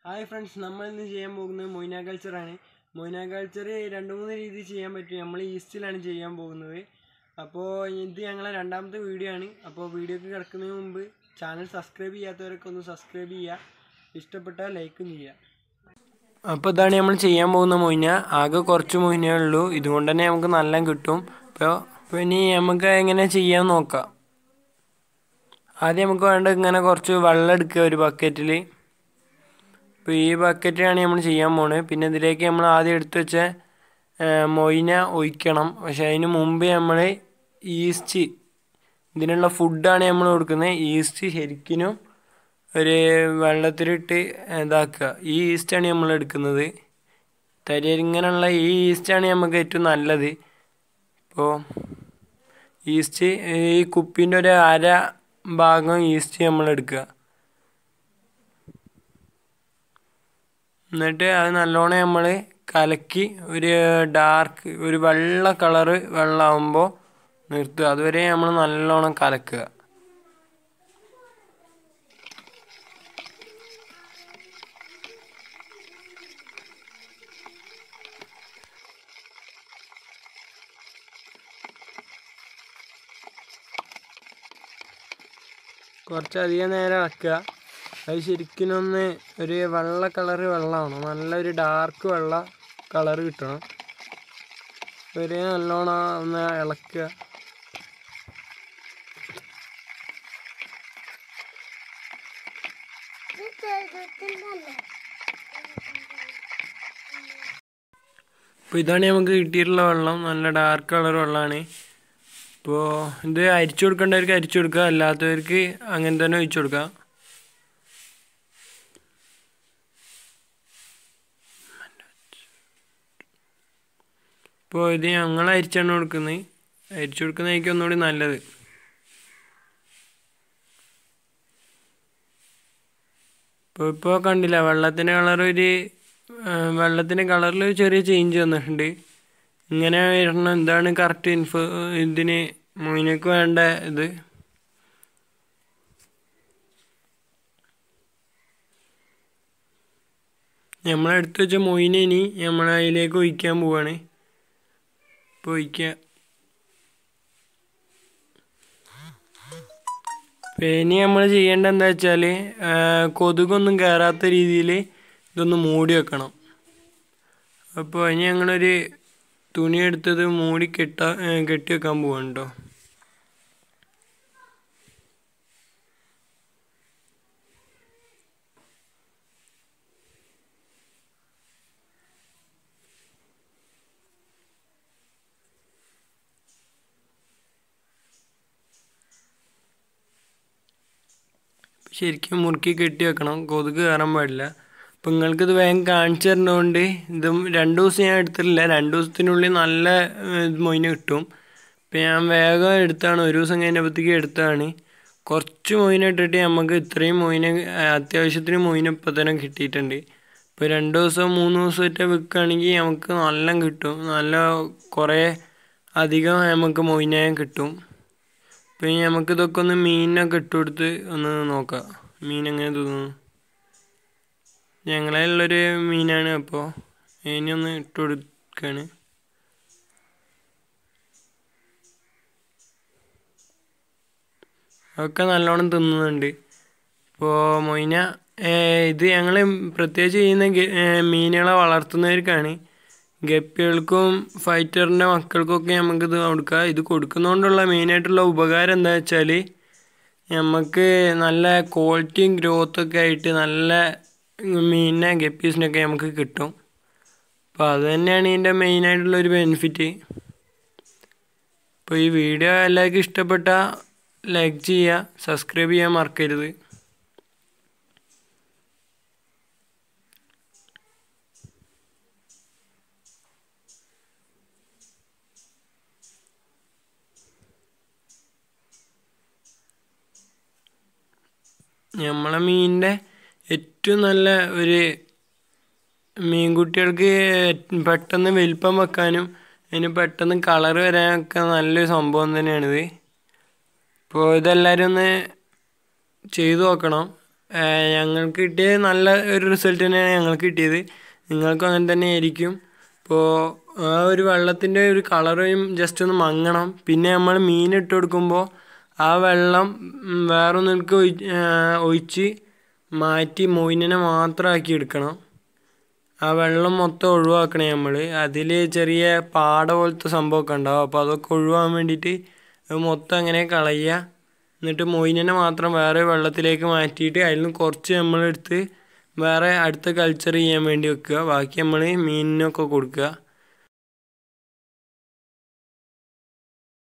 hi friends നമ്മൾ ഇന്ന് ചെയ്യാൻ പോകുന്നത് മൊയ്ന കൾച്ചറാണ് മൊയ്ന കൾച്ചർ രണ്ട് മൂന്ന് രീതിയിൽ ചെയ്യാൻ പറ്റും നമ്മൾ ഈസ്റ്റിലാണ് ചെയ്യാൻ പോകുന്നത് അപ്പോൾ ഇത് ഞങ്ങളെ രണ്ടാമത്തെ വീഡിയോ ആണ് അപ്പോൾ വീഡിയോക്ക് കിടക്കുന്നതിന് മുമ്പ് ചാനൽ സബ്സ്ക്രൈബ് ചെയ്യാത്തവരൊക്കെ ഒന്ന് സബ്സ്ക്രൈബ് ചെയ്യുക ഇഷ്ടപ്പെട്ടാൽ ലൈക്കും ചെയ്യുക അപ്പോൾ ഇതാണ് നമ്മൾ ചെയ്യാൻ പോകുന്ന മൊയ്ന ആകെ കുറച്ച് മൊയ്നേ ഉള്ളൂ ഇതുകൊണ്ട് തന്നെ നമുക്ക് നല്ല കിട്ടും അപ്പോൾ അപ്പോൾ ഇനി നമുക്ക് എങ്ങനെ ചെയ്യാൻ നോക്കാം ആദ്യം നമുക്ക് വേണ്ട ഇങ്ങനെ കുറച്ച് വെള്ളം എടുക്കുക ഒരു ബക്കറ്റിൽ ഇപ്പോൾ ഈ ബക്കറ്റാണ് നമ്മൾ ചെയ്യാൻ പോണത് പിന്നെ ഇതിലേക്ക് നമ്മൾ ആദ്യം എടുത്തു വെച്ച മൊയ്ന ഒഴിക്കണം പക്ഷെ അതിന് മുമ്പ് നമ്മൾ ഈസ്റ്റ് ഇതിനുള്ള ഫുഡാണ് നമ്മൾ കൊടുക്കുന്നത് ഈസ്റ്റ് ശരിക്കിനും ഒരു വെള്ളത്തിലിട്ട് ഇതാക്കുക ഈ ഈസ്റ്റാണ് നമ്മൾ എടുക്കുന്നത് തരിങ്ങനെയുള്ള ഈ ഈസ്റ്റാണ് നമുക്ക് ഏറ്റവും നല്ലത് ഇപ്പോൾ ഈസ്റ്റ് ഈ കുപ്പീൻ്റെ ഒരു അര ഭാഗം ഈസ്റ്റ് നമ്മൾ എടുക്കുക എന്നിട്ട് അത് നല്ലോണം നമ്മൾ കലക്കി ഒരു ഡാർക്ക് ഒരു വെള്ള കളറ് വെള്ളമാകുമ്പോൾ നിർത്തുക അതുവരെ നമ്മൾ നല്ലോണം കലക്കുക കുറച്ചധികം നേരം ഇളക്കുക അത് ശരിക്കിനൊന്ന് ഒരു വെള്ള കളറ് വെള്ളമാണ് നല്ലൊരു ഡാർക്ക് വെള്ള കളറ് കിട്ടണം ഒരു നല്ലോണം ഒന്ന് ഇളക്കുക അപ്പോൾ ഇതാണ് നമുക്ക് കിട്ടിയിട്ടുള്ള വെള്ളം നല്ല ഡാർക്ക് കളർ വെള്ളമാണ് ഇപ്പോൾ ഇത് അരിച്ചു കൊടുക്കേണ്ടവർക്ക് അരിച്ചു കൊടുക്കുക അല്ലാത്തവർക്ക് അങ്ങനെ തന്നെ ഒഴിച്ചു കൊടുക്കുക ഇപ്പോൾ ഇത് ഞങ്ങൾ അരിച്ചാണ് കൊടുക്കുന്നത് അരിച്ചു കൊടുക്കുന്നതായിരിക്കും ഒന്നുകൂടി നല്ലത് ഇപ്പോൾ ഇപ്പോൾ കണ്ടില്ല വെള്ളത്തിൻ്റെ കളർ ഒരു വെള്ളത്തിൻ്റെ കളറിൽ ചെറിയ ചേഞ്ച് വന്നിട്ടുണ്ട് ഇങ്ങനെ വരണം എന്താണ് കറക്റ്റ് ഇൻഫോ ഇതിന് മൊയിനക്ക് വേണ്ട ഇത് നമ്മളെടുത്ത് വെച്ച മൊയിനെ ഇനി നമ്മൾ അതിലേക്ക് ഒഴിക്കാൻ പോവാണ് ഇപ്പോൾ ഒഴിക്കുക ഇനി നമ്മൾ ചെയ്യേണ്ട എന്താ വെച്ചാൽ കൊതുകൊന്നും കയറാത്ത രീതിയിൽ ഇതൊന്ന് മൂടി വെക്കണം അപ്പോൾ ഇനി ഞങ്ങളൊരു തുണി എടുത്തത് മൂടി കെട്ട കെട്ടി വെക്കാൻ പോവാണ് കേട്ടോ ശരിക്കും മുറുക്കി കെട്ടി വെക്കണം കൊതുക് കയറാൻ പാടില്ല അപ്പം നിങ്ങൾക്കിത് വേഗം കാണിച്ചു തരുന്നതുകൊണ്ട് ഇതും രണ്ട് ദിവസം ഞാൻ എടുത്തിട്ടില്ല രണ്ട് ദിവസത്തിനുള്ളിൽ നല്ല മൊയിന് കിട്ടും ഇപ്പം ഞാൻ വേഗം എടുത്താണ് ഒരു ദിവസം കഴിഞ്ഞപ്പോഴത്തേക്ക് എടുത്താണ് കുറച്ച് മൊയിന ഇട്ടിട്ട് നമുക്ക് ഇത്രയും മൊയിന അത്യാവശ്യത്തിന് മൊയിന ഇപ്പം തന്നെ കിട്ടിയിട്ടുണ്ട് ഇപ്പോൾ രണ്ട് ദിവസം മൂന്ന് ദിവസമായിട്ട് വെക്കുകയാണെങ്കിൽ നമുക്ക് നല്ല കിട്ടും നല്ല കുറേ അധികം നമുക്ക് മൊയിന കിട്ടും പിന്നെ നമുക്ക് ഇതൊക്കെ ഒന്ന് മീനിനൊക്കെ ഇട്ട് കൊടുത്ത് ഒന്ന് നോക്കാം മീൻ എങ്ങനെ തോന്നുന്നു ഞങ്ങളുള്ളൊരു മീനാണ് അപ്പോൾ ഇനി ഒന്ന് ഇട്ട് കൊടുക്കുകയാണ് അതൊക്കെ നല്ലോണം തിന്നുന്നുണ്ട് ഇപ്പോൾ മൊയ്ന ഇത് ഞങ്ങൾ പ്രത്യേകിച്ച് ചെയ്യുന്ന മീനുകളെ വളർത്തുന്നവർക്കാണ് ഗപ്പികൾക്കും ഫൈറ്ററിൻ്റെ മക്കൾക്കൊക്കെ നമുക്കിത് കൊടുക്കുക ഇത് കൊടുക്കുന്നതുകൊണ്ടുള്ള മെയിനായിട്ടുള്ള ഉപകാരം എന്താ വെച്ചാൽ നമുക്ക് നല്ല ക്വാളിറ്റിയും ഗ്രോത്തൊക്കെ ആയിട്ട് നല്ല മീനിനെ ഗപ്പീസിനൊക്കെ നമുക്ക് കിട്ടും അപ്പോൾ അത് തന്നെയാണ് ഇതിൻ്റെ മെയിനായിട്ടുള്ള ഒരു ബെനിഫിറ്റ് ഇപ്പോൾ ഈ വീഡിയോ എല്ലാവർക്കും ഇഷ്ടപ്പെട്ട ലൈക്ക് ചെയ്യുക സബ്സ്ക്രൈബ് ചെയ്യാൻ മറക്കരുത് നമ്മളെ മീനിൻ്റെ ഏറ്റവും നല്ല ഒരു മീൻകുട്ടികൾക്ക് പെട്ടെന്ന് വലിപ്പം വെക്കാനും അതിന് പെട്ടെന്ന് കളർ വരാനൊക്കെ നല്ലൊരു സംഭവം തന്നെയാണിത് ഇപ്പോൾ ഇതെല്ലാവരും ഒന്ന് ചെയ്തു നോക്കണം ഏഹ് ഞങ്ങൾക്ക് കിട്ടിയത് നല്ല ഒരു റിസൾട്ട് തന്നെയാണ് ഞങ്ങൾക്ക് കിട്ടിയത് നിങ്ങൾക്കും അങ്ങനെ തന്നെ ആയിരിക്കും ഇപ്പോൾ ആ ഒരു വെള്ളത്തിൻ്റെ ഒരു കളറും ജസ്റ്റ് ഒന്ന് മങ്ങണം പിന്നെ നമ്മൾ മീൻ ഇട്ട് കൊടുക്കുമ്പോൾ ആ വെള്ളം ഉം, വേറൊന്നിലേക്ക് ഒഴി ഏഹ് ഒഴിച്ച് മാറ്റി മൊയിനിനെ മാത്രമാക്കി എടുക്കണം ആ വെള്ളം മൊത്തം ഒഴിവാക്കണേ നമ്മൾ അതിൽ ചെറിയ പാട പോലത്തെ സംഭവമൊക്കെ ഉണ്ടാവും അപ്പോൾ അതൊക്കെ ഒഴിവാകാൻ വേണ്ടിയിട്ട് അത് മൊത്തം അങ്ങനെ കളയുക എന്നിട്ട് മൊയിനിനെ മാത്രം വേറെ വെള്ളത്തിലേക്ക് മാറ്റിയിട്ട് അതിൽ നിന്ന് കുറച്ച് നമ്മളെടുത്ത് വേറെ അടുത്ത കൾച്ചർ ചെയ്യാൻ വേണ്ടി വെക്കുക ബാക്കി നമ്മൾ മീനിനൊക്കെ കൊടുക്കുക